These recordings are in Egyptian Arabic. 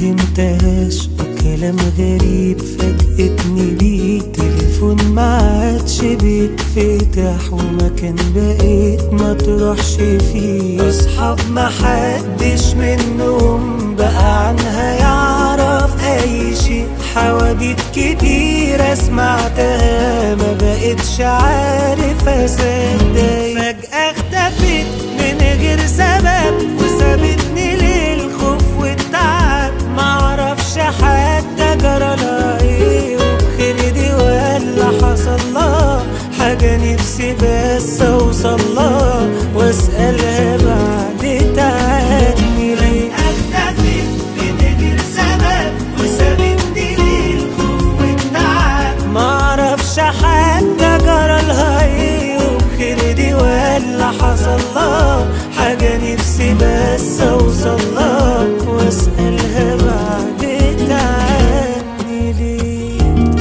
فهمتهاش وكلام غريب فاجأتني بيه تليفون ما عادش بيتفتح ومكان بقيت ما تروحش فيه اصحاب ما حدش منهم بقى عنها يعرف اي شيء حواديت كتير سمعتها ما بقتش عارف اصدق فجأة اختفت من غير سبب وسابتني للخوف والتعب معرفش حتى جرالها ايه وبخير دي ولا حصل لها حاجة نفسي بس اوصل لها واسألها بعد تعني ليه اختفت من غير سبب وسابتني للخوف والتعب معرفش حتى جرالها ايه وبخير دي ولا حصل لها حاجة نفسي بس اوصل لها واسألها بعد تعني ليه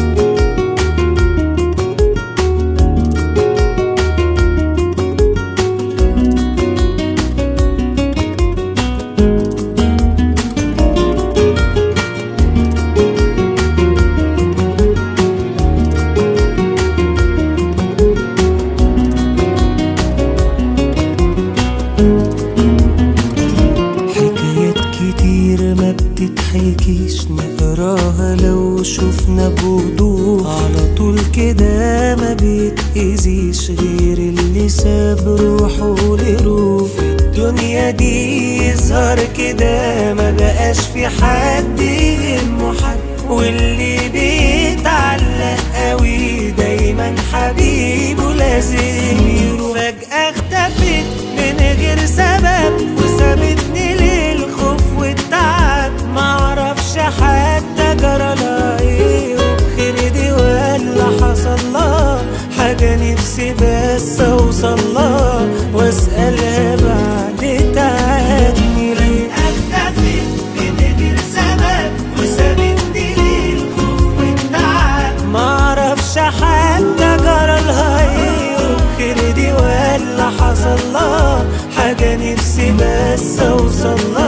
حكايات كتير ما بتتحكيش نقراها لو شفنا بوضوح على طول كده ما بيتأذيش غير اللي ساب روحه لروح في الدنيا دي يظهر كده ما بقاش في حد يهمه حد واللي بيتعلق قوي دايما حبيبه لازم يروح فجأة اختفت من غير سبب وسابتني للخوف والتعب معرفش حتى جرالها ايه وبخير دي ولا حصل لها حاجة نفسي بس اوصل لها واسألها بعد تعني ليه اختفت من غير سبب وسابتني للخوف والتعب معرفش حتى جرالها ايه وبخير دي ولا حصل لها حاجة نفسي بس اوصل لها